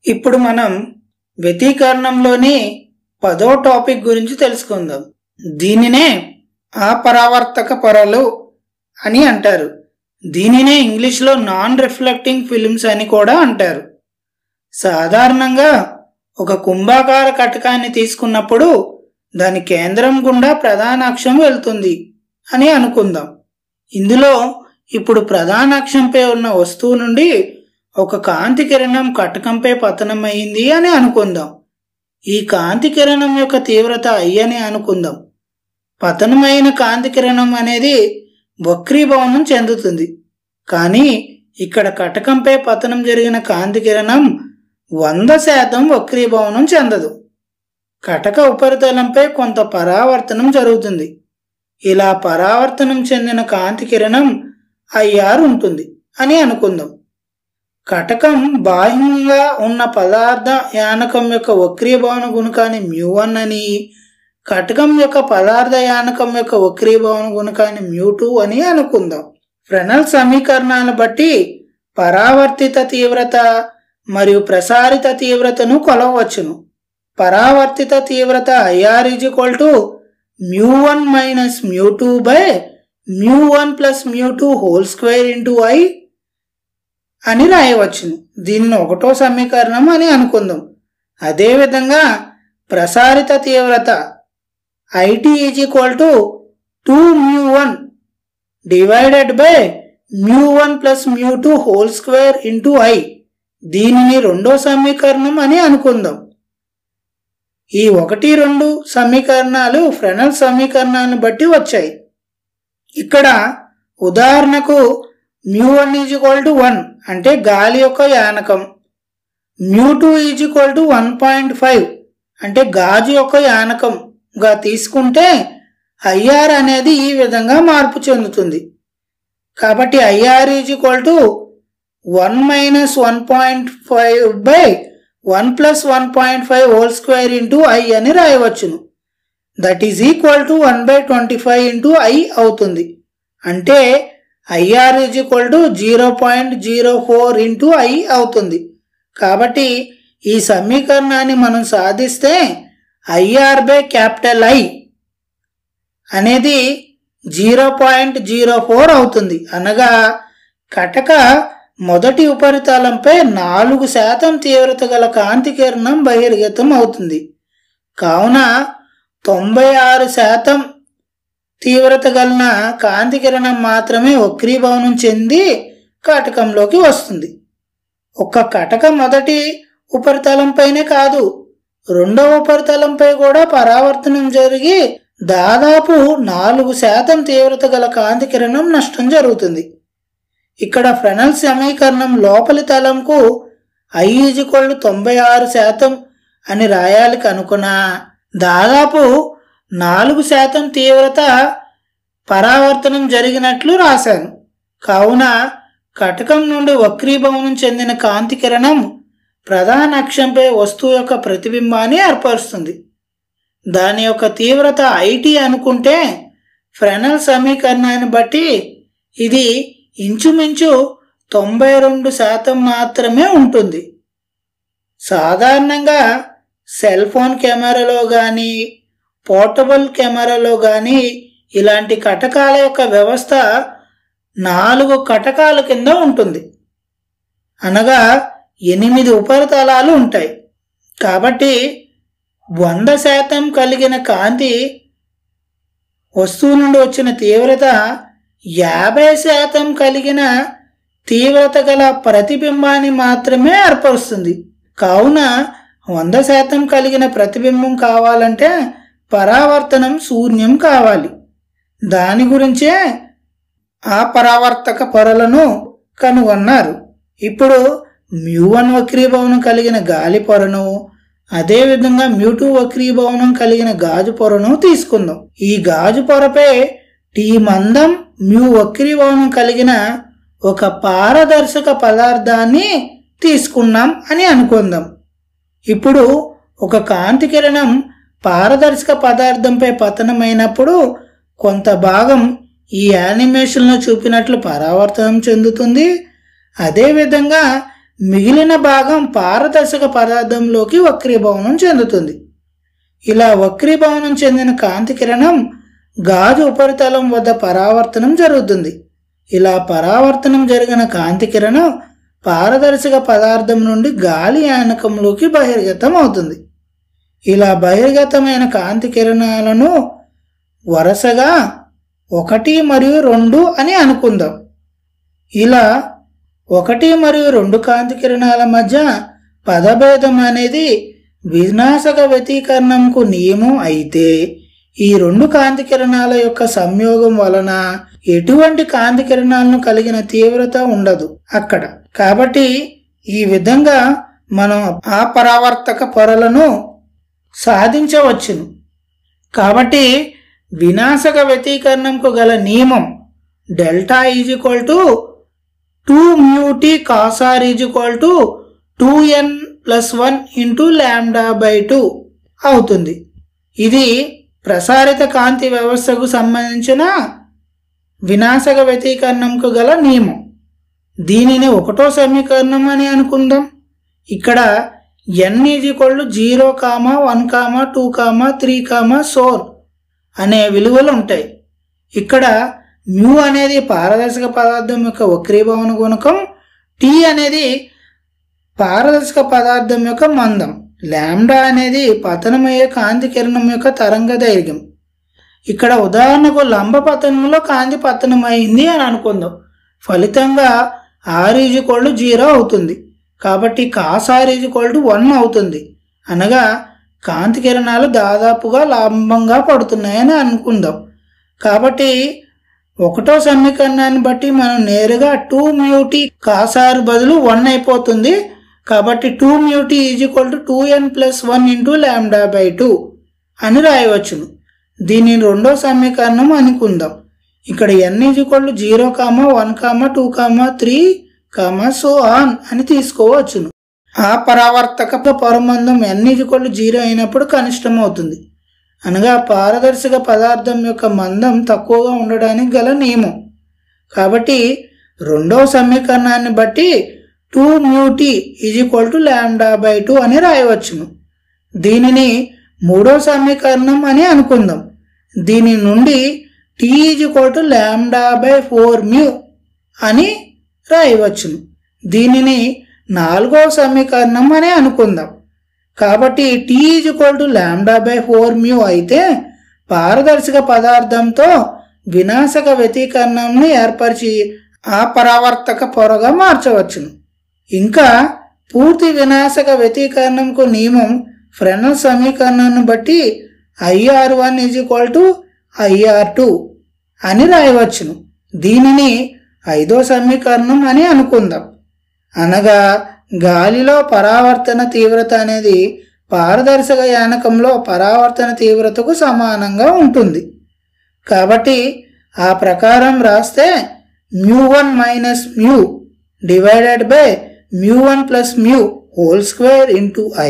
ఇప్పుడు మనం వ్యతీకరణంలోని పదో టాపిక్ గురించి తెలుసుకుందాం దీనినే అపరావర్తక పొరలు అని అంటారు దీనినే ఇంగ్లీష్లో నాన్ రిఫ్లెక్టింగ్ ఫిల్మ్స్ అని కూడా అంటారు సాధారణంగా ఒక కుంభాకార కటకాన్ని తీసుకున్నప్పుడు దాని కేంద్రం గుండా ప్రధాన అక్షం వెళ్తుంది అని అనుకుందాం ఇందులో ఇప్పుడు ప్రధాన అక్షంపై ఉన్న వస్తువు నుండి ఒక కాంతి కిరణం కటకంపై పతనమైంది అని అనుకుందాం ఈ కాంతి కిరణం యొక్క తీవ్రత ఐ అని అనుకుందాం పతనమైన కాంతి కిరణం అనేది వక్రీభవనం చెందుతుంది కానీ ఇక్కడ కటకంపై పతనం జరిగిన కాంతి కిరణం వంద శాతం వక్రీభవనం చెందదు కటక ఉపరితలంపై కొంత పరావర్తనం జరుగుతుంది ఇలా పరావర్తనం చెందిన కాంతి కిరణం ఐఆర్ ఉంటుంది అని అనుకుందాం కటకం బాహ్యంగా ఉన్న పదార్థ యానకం యొక్క వక్రీభవన గుణకాన్ని మ్యూ వన్ అని కటకం యొక్క పదార్థ యానకం యొక్క వక్రీభవన గుణకాన్ని మ్యూ టూ అని అనుకుందాం ఫ్రెనల్ సమీకరణాలను బట్టి పరావర్తిత తీవ్రత మరియు ప్రసారిత తీవ్రతను కొలవచ్చును పరావర్తిత తీవ్రత IR is equal to mu one minus mu two by mu one plus mu two whole square into I అని రాయవచ్చును దీనిని ఒకటో సమీకరణం అని అనుకుందాం అదేవిధంగా ప్రసారిత తీవ్రత IT is equal to two mu one divided by mu one plus mu two whole square into I దీనిని రెండో సమీకరణం అని అనుకుందాం ఈ ఒకటి రెండు సమీకరణాలు ఫ్రెనల్ సమీకరణాన్ని బట్టి వచ్చాయి ఇక్కడ ఉదాహరణకు mu one is equal to one అంటే గాలి యొక్క యానకం mu two is equal to one point five అంటే గాజు యొక్క యానకంగా తీసుకుంటే ఐఆర్ అనేది ఈ విధంగా మార్పు చెందుతుంది కాబట్టి IR is equal to one minus one point five by one plus one point five whole square into I అని రాయవచ్చును that is equal to one by twenty five into I అవుతుంది అంటే IR is equal to zero point zero four into I అవుతుంది కాబట్టి ఈ సమీకరణాన్ని మనం సాధిస్తే ఐఆర్ బై క్యాపిటల్ ఐ అనేది జీరో పాయింట్ జీరో ఫోర్ అవుతుంది అనగా కటక మొదటి ఉపరితలంపై నాలుగు శాతం తీవ్రత గల కాంతి కిరణం బహిర్గతం అవుతుంది కావున తొంభై ఆరు శాతం తీవ్రత గలన కాంతి కిరణం మాత్రమే వక్రీభవనం చెంది కటకంలోకి వస్తుంది ఒక్క కటక మొదటి ఉపరితలంపైనే కాదు రెండవ ఉపరితలంపై కూడా పరావర్తనం జరిగి దాదాపు నాలుగు శాతం తీవ్రత గల కాంతి కిరణం నష్టం జరుగుతుంది ఇక్కడ ఫ్రెనల్ సమీకరణం లోపలి తలంకు ఐ ఈజ్వల్ తొంభై ఆరు శాతం అని రాయాలి కనుకున్న దాదాపు నాలుగు శాతం తీవ్రత పరావర్తనం జరిగినట్లు రాశాను కావున కటకం నుండి వక్రీభవనం చెందిన కాంతి కిరణం ప్రధాన అక్షంపై వస్తువు యొక్క ప్రతిబింబాన్ని ఏర్పరుస్తుంది దాని యొక్క తీవ్రత ఐటీ అనుకుంటే ఫ్రెనల్ సమీకరణాన్ని బట్టి ఇది ఇంచుమించు తొంభై రెండు శాతం మాత్రమే ఉంటుంది సాధారణంగా సెల్ ఫోన్ కెమెరాలో కానీ పోర్టబుల్ కెమెరాలో కానీ ఇలాంటి కటకాల యొక్క వ్యవస్థ నాలుగు కటకాల కింద ఉంటుంది అనగా ఎనిమిది ఉపరితలాలు ఉంటాయి కాబట్టి వంద శాతం కలిగిన కాంతి వస్తువు నుండి వచ్చిన తీవ్రత యాభై శాతం కలిగిన తీవ్రత గల ప్రతిబింబాన్ని మాత్రమే ఏర్పరుస్తుంది కావున వంద శాతం కలిగిన ప్రతిబింబం కావాలంటే పరావర్తనం శూన్యం కావాలి దాని గురించే ఆ పరావర్తక పొరలను కనుగొన్నారు ఇప్పుడు మ్యూ వన్ వక్రీభవనం కలిగిన గాలి పొరను అదేవిధంగా మ్యూటు వక్రీభవనం కలిగిన గాజు పొరను తీసుకుందాం ఈ గాజు పొరపై టీ మందం మ్యూ వక్రీభవనం కలిగిన ఒక పారదర్శక పదార్థాన్ని తీసుకున్నాం అని అనుకుందాం ఇప్పుడు ఒక కాంతి కిరణం పారదర్శక పదార్థంపై పతనమైనప్పుడు కొంత భాగం ఈ యానిమేషన్లో చూపినట్లు పరావర్తనం చెందుతుంది అదేవిధంగా మిగిలిన భాగం పారదర్శక పదార్థంలోకి వక్రీభవనం చెందుతుంది ఇలా వక్రీభవనం చెందిన కాంతి కిరణం గాజు ఉపరితలం వద్ద పరావర్తనం జరుగుతుంది ఇలా పరావర్తనం జరిగిన కాంతి కిరణం పారదర్శక పదార్థం నుండి గాలి యానకంలోకి బహిర్గతం అవుతుంది ఇలా బహిర్గతమైన కాంతి కిరణాలను వరుసగా ఒకటి మరియు రెండు అని అనుకుందాం ఇలా ఒకటి మరియు రెండు కాంతి కిరణాల మధ్య పదభేదం అనేది వినాశక వ్యతీకరణంకు నియమం అయితే ఈ రెండు కాంతి కిరణాల యొక్క సంయోగం వలన ఎటువంటి కాంతి కిరణాలను కలిగిన తీవ్రత ఉండదు అక్కడ కాబట్టి ఈ విధంగా మనం ఆ పరావర్తక పొరలను సాధించవచ్చును కాబట్టి వినాశక వ్యతీకరణంకు గల నియమం delta is equal to two mu t cos r is equal to two n plus one into lambda by two అవుతుంది ఇది ప్రసారిత కాంతి వ్యవస్థకు సంబంధించిన వినాశక వ్యతీకరణంకు గల నియమం దీనిని ఒకటో సమీకరణం అని అనుకుందాం ఇక్కడ n is equal to zero comma one comma two comma three comma so on అనే విలువలు ఉంటాయి ఇక్కడ మ్యూ అనేది పారదర్శక పదార్థం యొక్క వక్రీభవన గుణకం టీ అనేది పారదర్శక పదార్థం యొక్క మందం లాంబ్డా అనేది పతనమయ్యే కాంతి కిరణం యొక్క తరంగ దైర్ఘ్యం ఇక్కడ ఉదాహరణకు లంబ పతనంలో కాంతి పతనం అయింది అని అనుకుందాం ఫలితంగా r is equal to zero అవుతుంది కాబట్టి cos r is equal to one అవుతుంది అనగా కాంతి కిరణాలు దాదాపుగా లంబంగా పడుతున్నాయని అనుకుందాం కాబట్టి ఒకటో సమీకరణాన్ని బట్టి మనం నేరుగా టూ మ్యూటీ కాసార్ బదులు వన్ అయిపోతుంది కాబట్టి two mu t is equal to two n plus one into lambda by two అని రాయవచ్చును దీనిని రెండో సమీకరణం అనుకుందాం ఇక్కడ n is equal to zero comma one comma two comma three comma so on అని తీసుకోవచ్చును ఆ పరావర్తక పరమందం n is equal to zero అయినప్పుడు కనిష్టం అవుతుంది అనగా పారదర్శక పదార్థం యొక్క మందం తక్కువగా ఉండడానికి గల నియమం కాబట్టి రెండవ సమీకరణాన్ని బట్టి two mu t is equal to lambda by two అని రాయవచ్చును దీనిని మూడో సమీకరణం అని అనుకుందాం దీని నుండి t is equal to lambda by four mu అని రాయవచ్చును దీనిని నాలుగో సమీకరణం అని అనుకుందాం కాబట్టి t is equal to lambda by four mu అయితే పారదర్శక పదార్థంతో వినాశక వ్యతీకరణంను ఏర్పరిచి ఆ పరావర్తక పొరగా మార్చవచ్చును ఇంకా పూర్తి వినాశక వ్యతీకరణంకు నియమం ఫ్రెనల్ సమీకరణాన్ని బట్టి IR one is equal to IR two అని రాయవచ్చును దీనిని ఐదో సమీకరణం అని అనుకుందాం అనగా గాలిలో పరావర్తన తీవ్రత అనేది పారదర్శక యానకంలో పరావర్తన తీవ్రతకు సమానంగా ఉంటుంది కాబట్టి ఆ ప్రకారం రాస్తే mu one minus mu divided by mu one plus mu whole square into I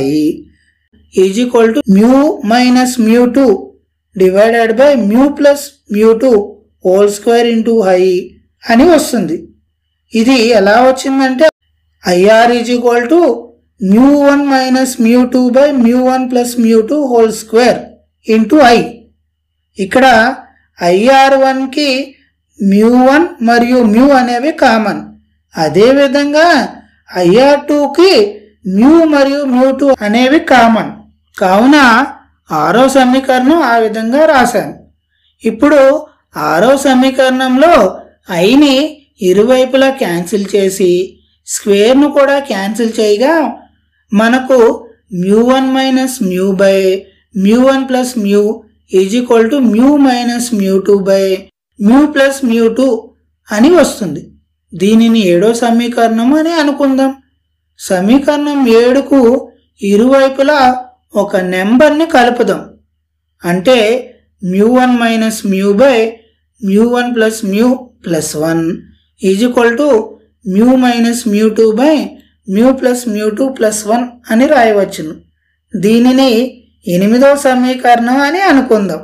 is equal to mu minus mu two divided by mu plus mu two whole square into I అని వస్తుంది ఇది ఎలా వచ్చిందంటే IR is equal to mu one minus mu two by mu one plus mu two whole square into I ఇక్కడ IR వన్కి mu one మరియు mu అనేవి common అదేవిధంగా ఐఆర్ టూకి మ్యూ మరియు మ్యూ టూ అనేవి కామన్ కావున ఆరో సమీకరణం ఆ విధంగా రాశాను ఇప్పుడు ఆరో సమీకరణంలో ఐని ఇరువైపులా క్యాన్సిల్ చేసి స్క్వేర్ను కూడా క్యాన్సిల్ చేయగా మనకు mu one minus mu by mu one plus mu is equal to mu minus mu two by mu plus mu two అని వస్తుంది దీనిని ఏడో సమీకరణం అని అనుకుందాం సమీకరణం ఏడుకు ఇరువైపులా ఒక నెంబర్ని కలుపుదాం అంటే mu one minus mu by mu one plus mu plus one is equal to mu minus mu two by mu plus mu two plus one అని రాయవచ్చును దీనిని ఎనిమిదో సమీకరణం అని అనుకుందాం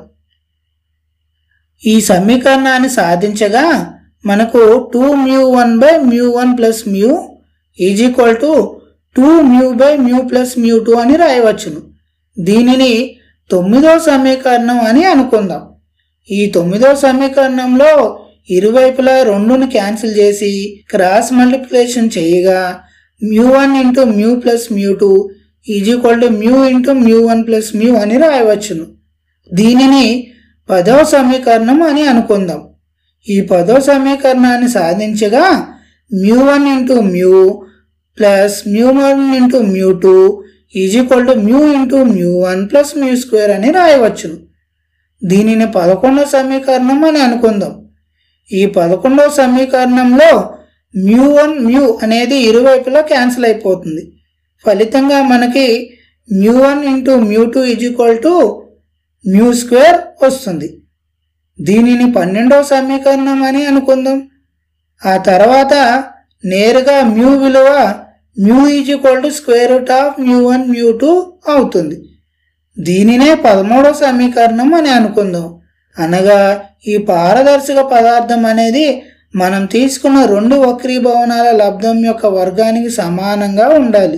ఈ సమీకరణాన్ని సాధించగా మనకు two mu one by mu one plus mu is equal to two mu by mu plus mu two అని రాయవచ్చును దీనిని తొమ్మిదో సమీకరణం అని అనుకుందాం ఈ తొమ్మిదో సమీకరణంలో ఇరువైపులా రెండును క్యాన్సిల్ చేసి క్రాస్ మల్టిప్లికేషన్ చేయగా mu one into mu plus mu two is equal to mu into mu one plus mu అని రాయవచ్చును దీనిని పదవ సమీకరణం అని అనుకుందాం ఈ పదో సమీకరణాన్ని సాధించగా mu one into mu plus mu one into mu two is equal to mu into mu one plus mu square అని రాయవచ్చును దీనిని పదకొండవ సమీకరణం అని అనుకుందాం ఈ పదకొండవ సమీకరణంలో మ్యూ వన్ మ్యూ అనేది ఇరువైపులా క్యాన్సిల్ అయిపోతుంది ఫలితంగా మనకి mu one into mu two is equal to mu square వస్తుంది దీనిని పన్నెండవ సమీకరణం అని అనుకుందాం ఆ తర్వాత నేరుగా మ్యూ విలువ mu is equal to square root of mu one mu two అవుతుంది దీనినే పదమూడవ సమీకరణం అని అనుకుందాం అనగా ఈ పారదర్శక పదార్థం అనేది మనం తీసుకున్న రెండు వక్రీభవనాల లబ్ధం యొక్క వర్గానికి సమానంగా ఉండాలి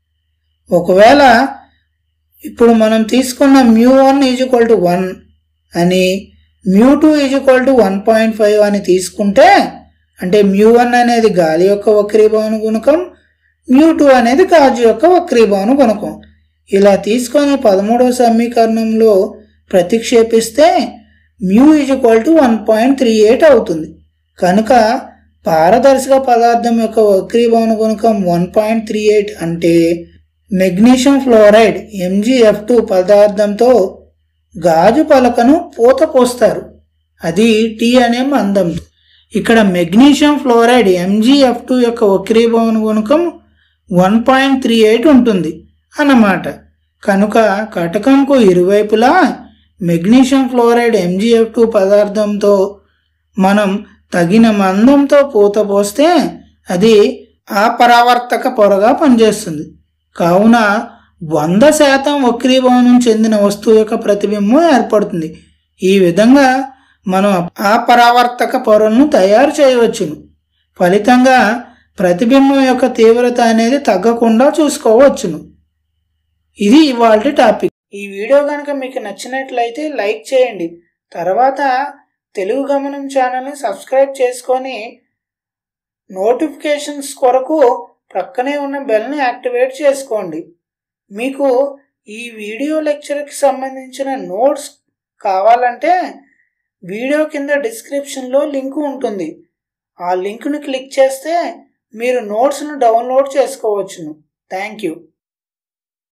ఒకవేళ ఇప్పుడు మనం తీసుకున్న mu one is equal to one అని mu two is equal to one point five అని తీసుకుంటే అంటే మ్యూ వన్ అనేది గాలి యొక్క వక్రీభవన గుణకం మ్యూ టూ అనేది గాజు యొక్క వక్రీభవన గుణకం ఇలా తీసుకొని పదమూడవ సమీకరణంలో ప్రతిక్షేపిస్తే mu is equal to one point three eight అవుతుంది కనుక పారదర్శక పదార్థం యొక్క వక్రీభవన గుణకం వన్ పాయింట్ త్రీ ఎయిట్ అంటే మెగ్నీషియం ఫ్లోరైడ్ ఎంజీఎఫ్ టూ పదార్థంతో గాజు పలకను పూత పోస్తారు అది టీ అనే మందం ఇక్కడ మెగ్నీషియం ఫ్లోరైడ్ ఎంజీఎఫ్ టూ యొక్క వక్రీభవన గుణకం వన్ పాయింట్ త్రీ ఎయిట్ ఉంటుంది అన్నమాట కనుక కటకంకు ఇరువైపులా మెగ్నీషియం ఫ్లోరైడ్ ఎంజీఎఫ్ టూ పదార్థంతో మనం తగిన మందంతో పూత పోస్తే అది అపరావర్తక పొరగా పనిచేస్తుంది కావున వంద శాతం వక్రీభవనం చెందిన వస్తువు యొక్క ప్రతిబింబం ఏర్పడుతుంది ఈ విధంగా మనం అపరావర్తక పొరలను తయారు చేయవచ్చును ఫలితంగా ప్రతిబింబం యొక్క తీవ్రత అనేది తగ్గకుండా చూసుకోవచ్చును ఇది ఇవాళ టాపిక్ ఈ వీడియో కనుక మీకు నచ్చినట్లయితే లైక్ చేయండి తర్వాత తెలుగు గమనం ఛానల్ని సబ్స్క్రైబ్ చేసుకొని నోటిఫికేషన్స్ కొరకు ప్రక్కనే ఉన్న బెల్ని యాక్టివేట్ చేసుకోండి మీకు ఈ వీడియో లెక్చర్కి సంబంధించిన నోట్స్ కావాలంటే వీడియో కింద డిస్క్రిప్షన్లో లింక్ ఉంటుంది ఆ లింక్ను క్లిక్ చేస్తే మీరు నోట్స్ను డౌన్లోడ్ చేసుకోవచ్చును థ్యాంక్ యూ